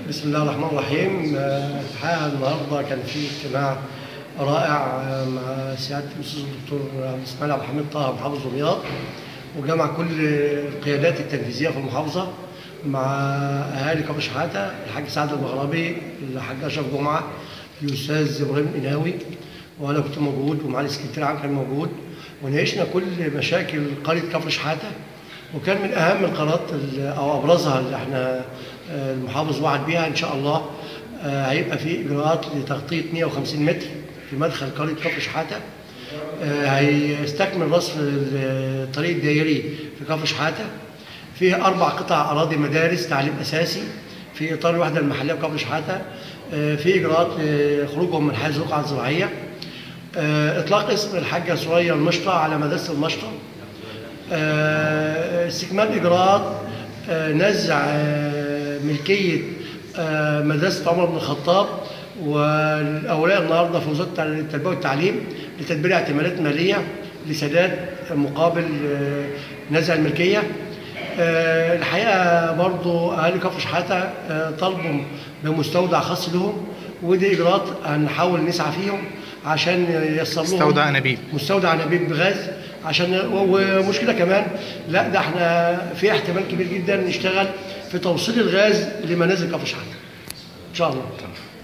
بسم الله الرحمن الرحيم آه، الحقيقه النهارده كان في اجتماع رائع آه، مع سياده الاستاذ الدكتور عبد اسماعيل عبد الحميد طه محافظ دمياط وجمع كل القيادات التنفيذيه في المحافظه مع اهالي كفر شحاته الحاج سعد المغربي الحاج اشرف جمعه الاستاذ ابراهيم القناوي وانا كنت موجود ومعالي السكرتير العام كان موجود وناقشنا كل مشاكل قريه كفر شحاته وكان من اهم القرارات ال- او ابرزها اللي احنا آه، المحافظ وعد بيها ان شاء الله آه، هيبقى في اجراءات لتغطيه 150 متر في مدخل قريه كفر شحاته آه، هيستكمل رصف الطريق الدائري في كفر شحاته فيه اربع قطع اراضي مدارس تعليم اساسي في اطار الوحده المحليه بكفر شحاته آه، في اجراءات لخروجهم من حيز الرقعه الزراعيه آه، اطلاق اسم الحاجه سوريا المشطه على مدرسه المشطه آه، استكمال اجراءات آه، نزع آه، ملكيه آه، مدرسه عمر بن الخطاب والاولاء النهارده في وزاره التربيه والتعليم لتدبير اعتمادات ماليه لسداد مقابل آه، نزع الملكيه آه، الحقيقه برضو اهالي كفر شحاته آه، طلبوا بمستودع خاص لهم ودي اجراءات هنحاول نسعى فيهم عشان ييسر لهم مستودع أنابيب. مستودع انابيب بغاز عشان و- ومشكله كمان لا ده احنا في احتمال كبير جدا نشتغل في توصيل الغاز لمنازل كفر شحاته ان شاء الله